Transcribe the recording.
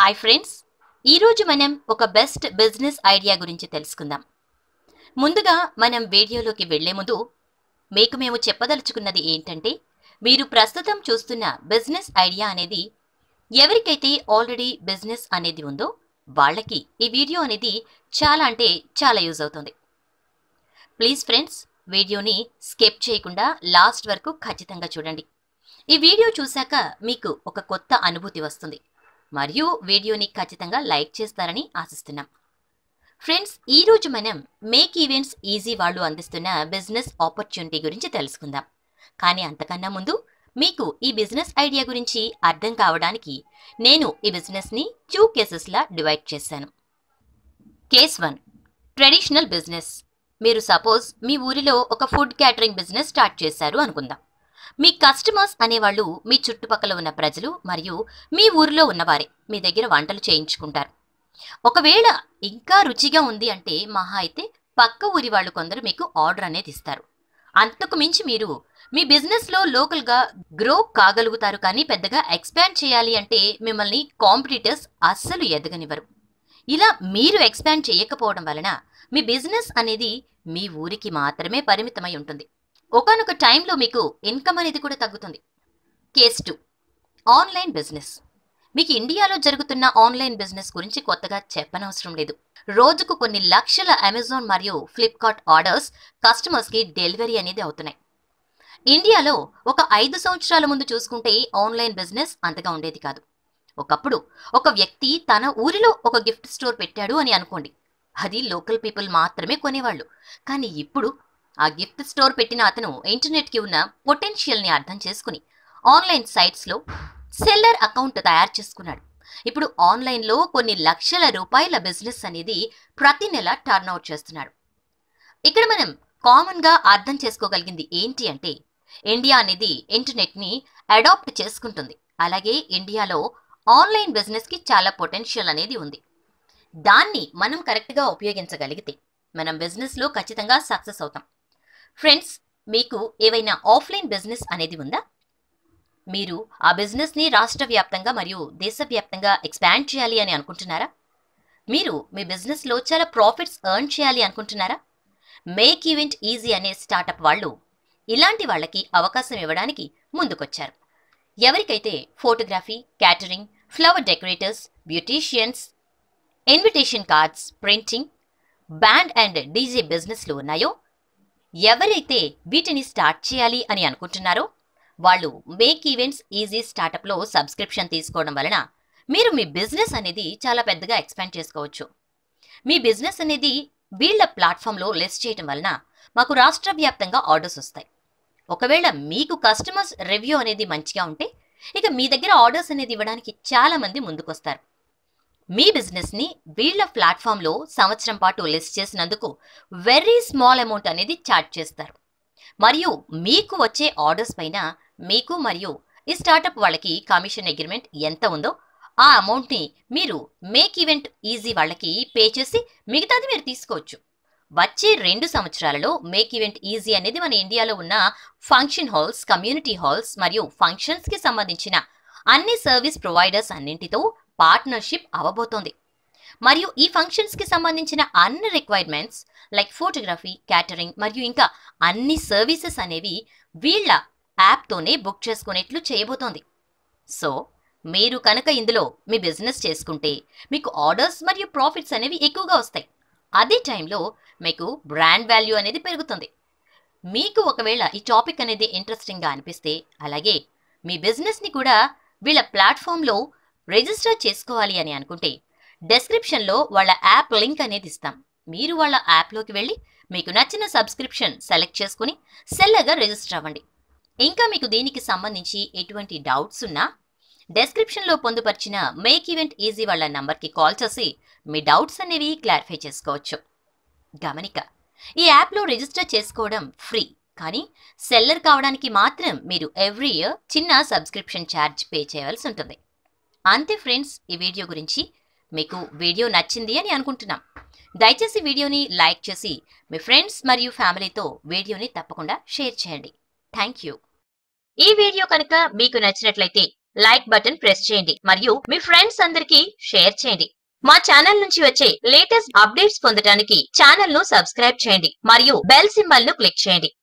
hi friends ఈరోజు మనం ఒక బెస్ట్ బిజినెస్ ఐడియా గురించి తెలుసుకుందాం ముందుగా మనం వీడియోలోకి వెళ్లే ముందు మీకు మేము చెప్పదలుచుకున్నది ఏంటంటే మీరు ప్రస్తుతం చూస్తున్న బిజినెస్ ఐడియా అనేది ఎవరికైతే ఆల్రెడీ బిజినెస్ అనేది ఉందో వాళ్ళకి ఈ వీడియో అనేది చాలా అంటే చాలా యూజ్ అవుతుంది ప్లీజ్ ఫ్రెండ్స్ వీడియోని స్కిప్ చేయకుండా లాస్ట్ వరకు ఖచ్చితంగా చూడండి ఈ వీడియో చూశాక మీకు ఒక కొత్త అనుభూతి వస్తుంది మరియు వీడియోని ఖచ్చితంగా లైక్ చేస్తారని ఆశిస్తున్నాం ఫ్రెండ్స్ ఈరోజు మనం మేక్ ఈవెంట్స్ ఈజీ వాళ్ళు అందిస్తున్న బిజినెస్ ఆపర్చునిటీ గురించి తెలుసుకుందాం కానీ అంతకన్నా ముందు మీకు ఈ బిజినెస్ ఐడియా గురించి అర్థం కావడానికి నేను ఈ బిజినెస్ని టూ కేసెస్లా డివైడ్ చేశాను కేస్ వన్ ట్రెడిషనల్ బిజినెస్ మీరు సపోజ్ మీ ఊరిలో ఒక ఫుడ్ క్యాటరింగ్ బిజినెస్ స్టార్ట్ చేశారు అనుకుందాం మీ కస్టమర్స్ అనేవాళ్ళు మీ చుట్టుపక్కల ఉన్న ప్రజలు మరియు మీ ఊరిలో ఉన్నవారే మీ దగ్గర వంటలు చేయించుకుంటారు ఒకవేళ ఇంకా రుచిగా ఉంది అంటే మహా అయితే పక్క ఊరి వాళ్ళు కొందరు మీకు ఆర్డర్ అనేది ఇస్తారు అంతకు మించి మీరు మీ బిజినెస్లో లోకల్గా గ్రో కాగలుగుతారు కానీ పెద్దగా ఎక్స్పాండ్ చేయాలి అంటే మిమ్మల్ని కాంపిటీటర్స్ అస్సలు ఎదగనివ్వరు ఇలా మీరు ఎక్స్పాండ్ చేయకపోవడం వలన మీ బిజినెస్ అనేది మీ ఊరికి మాత్రమే పరిమితమై ఉంటుంది ఒకనొక టైంలో మీకు ఇన్కమ్ అనేది కూడా తగ్గుతుంది కేస్ టూ ఆన్లైన్ బిజినెస్ మీకు ఇండియాలో జరుగుతున్న ఆన్లైన్ బిజినెస్ గురించి కొత్తగా చెప్పనవసరం లేదు రోజుకు కొన్ని లక్షల అమెజాన్ మరియు ఫ్లిప్కార్ట్ ఆర్డర్స్ కస్టమర్స్కి డెలివరీ అనేది అవుతున్నాయి ఇండియాలో ఒక ఐదు సంవత్సరాల ముందు చూసుకుంటే ఆన్లైన్ బిజినెస్ అంతగా ఉండేది కాదు ఒకప్పుడు ఒక వ్యక్తి తన ఊరిలో ఒక గిఫ్ట్ స్టోర్ పెట్టాడు అని అనుకోండి అది లోకల్ పీపుల్ మాత్రమే కొనేవాళ్ళు కానీ ఇప్పుడు ఆ గిఫ్ట్ స్టోర్ పెట్టిన అతను ఇంటర్నెట్కి ఉన్న పొటెన్షియల్ని అర్థం చేసుకుని ఆన్లైన్ సైట్స్లో సెల్లర్ అకౌంట్ తయారు చేసుకున్నాడు ఇప్పుడు ఆన్లైన్లో కొన్ని లక్షల రూపాయల బిజినెస్ అనేది ప్రతి నెల టర్న్ అవుట్ చేస్తున్నాడు ఇక్కడ మనం కామన్గా అర్థం చేసుకోగలిగింది ఏంటి అంటే ఇండియా అనేది ఇంటర్నెట్ని అడాప్ట్ చేసుకుంటుంది అలాగే ఇండియాలో ఆన్లైన్ బిజినెస్కి చాలా పొటెన్షియల్ అనేది ఉంది దాన్ని మనం కరెక్ట్గా ఉపయోగించగలిగితే మనం బిజినెస్లో ఖచ్చితంగా సక్సెస్ అవుతాం ఫ్రెండ్స్ మీకు ఏవైనా ఆఫ్లైన్ బిజినెస్ అనేది ఉందా మీరు ఆ బిజినెస్ని రాష్ట్ర వ్యాప్తంగా మరియు దేశవ్యాప్తంగా ఎక్స్పాండ్ చేయాలి అని అనుకుంటున్నారా మీరు మీ బిజినెస్లో చాలా ప్రాఫిట్స్ ఎర్న్ చేయాలి అనుకుంటున్నారా మేక్ ఈవెంట్ ఈజీ అనే స్టార్టప్ వాళ్ళు ఇలాంటి వాళ్ళకి అవకాశం ఇవ్వడానికి ముందుకొచ్చారు ఎవరికైతే photography catering flower decorators beauticians invitation cards printing band and DJ బిజినెస్లు ఉన్నాయో ఎవరైతే వీటిని స్టార్ట్ చేయాలి అని అనుకుంటున్నారో వాళ్ళు మేక్ ఈవెంట్స్ ఈజీ స్టార్టప్లో సబ్స్క్రిప్షన్ తీసుకోవడం వలన మీరు మీ బిజినెస్ అనేది చాలా పెద్దగా ఎక్స్పాండ్ చేసుకోవచ్చు మీ బిజినెస్ అనేది వీళ్ళ ప్లాట్ఫామ్లో లిస్ట్ చేయడం వలన మాకు రాష్ట్ర వ్యాప్తంగా ఆర్డర్స్ వస్తాయి ఒకవేళ మీకు కస్టమర్స్ రివ్యూ అనేది మంచిగా ఉంటే ఇక మీ దగ్గర ఆర్డర్స్ అనేది ఇవ్వడానికి చాలా మంది ముందుకొస్తారు మీ బిజినెస్ని వీళ్ళ ప్లాట్ఫామ్లో సంవత్సరం పాటు లిస్ట్ చేసినందుకు వెరీ స్మాల్ అమౌంట్ అనేది చార్జ్ చేస్తారు మరియు మీకు వచ్చే ఆర్డర్స్ పైన మీకు మరియు ఈ స్టార్టప్ వాళ్ళకి కమిషన్ అగ్రిమెంట్ ఎంత ఉందో ఆ అమౌంట్ని మీరు మేక్ ఈవెంట్ ఈజీ వాళ్ళకి పే చేసి మిగతాది మీరు తీసుకోవచ్చు వచ్చే రెండు సంవత్సరాలలో మేక్ ఈవెంట్ ఈజీ అనేది మన ఇండియాలో ఉన్న ఫంక్షన్ హాల్స్ కమ్యూనిటీ హాల్స్ మరియు ఫంక్షన్స్కి సంబంధించిన అన్ని సర్వీస్ ప్రొవైడర్స్ అన్నింటితో పార్ట్నర్షిప్ అవ్వబోతోంది మరియు ఈ ఫంక్షన్స్కి సంబంధించిన అన్ని రిక్వైర్మెంట్స్ లైక్ ఫోటోగ్రఫీ క్యాటరింగ్ మరియు ఇంకా అన్ని సర్వీసెస్ అనేవి వీళ్ళ యాప్తోనే బుక్ చేసుకునేట్లు చేయబోతోంది సో మీరు కనుక ఇందులో మీ బిజినెస్ చేసుకుంటే మీకు ఆర్డర్స్ మరియు ప్రాఫిట్స్ అనేవి ఎక్కువగా వస్తాయి అదే టైంలో మీకు బ్రాండ్ వాల్యూ అనేది పెరుగుతుంది మీకు ఒకవేళ ఈ టాపిక్ అనేది ఇంట్రెస్టింగ్గా అనిపిస్తే అలాగే మీ బిజినెస్ని కూడా వీళ్ళ ప్లాట్ఫామ్లో రిజిస్టర్ చేసుకోవాలి అని అనుకుంటే డెస్క్రిప్షన్లో వాళ్ళ యాప్ లింక్ అనేది ఇస్తాం మీరు వాళ్ళ యాప్లోకి వెళ్ళి మీకు నచ్చిన సబ్స్క్రిప్షన్ సెలెక్ట్ చేసుకుని సెల్లగా రిజిస్టర్ అవ్వండి ఇంకా మీకు దీనికి సంబంధించి ఎటువంటి డౌట్స్ ఉన్నా డెస్క్రిప్షన్లో పొందుపరిచిన మేక్ ఈవెంట్ ఈజీ వాళ్ళ నంబర్కి కాల్ చేసి మీ డౌట్స్ అనేవి క్లారిఫై చేసుకోవచ్చు గమనిక ఈ యాప్లో రిజిస్టర్ చేసుకోవడం ఫ్రీ కానీ సెల్లర్ కావడానికి మాత్రం మీరు ఎవ్రీ ఇయర్ చిన్న సబ్స్క్రిప్షన్ ఛార్జ్ పే చేయవలసి ఉంటుంది అంతే ఫ్రెండ్స్ ఈ వీడియో గురించి మీకు వీడియో నచ్చింది అని అనుకుంటున్నాం దయచేసి వీడియోని లైక్ చేసి మీ ఫ్రెండ్స్ మరియు ఫ్యామిలీతో వీడియోని తప్పకుండా షేర్ చేయండి థ్యాంక్ యూ ఈ వీడియో కనుక మీకు నచ్చినట్లయితే లైక్ బటన్ ప్రెస్ చేయండి మరియు మీ ఫ్రెండ్స్ అందరికీ షేర్ చేయండి మా ఛానల్ నుంచి వచ్చే లేటెస్ట్ అప్డేట్స్ పొందడానికి ఛానల్ ను సబ్స్క్రైబ్ చేయండి మరియు బెల్ సింబల్ ను క్లిక్ చేయండి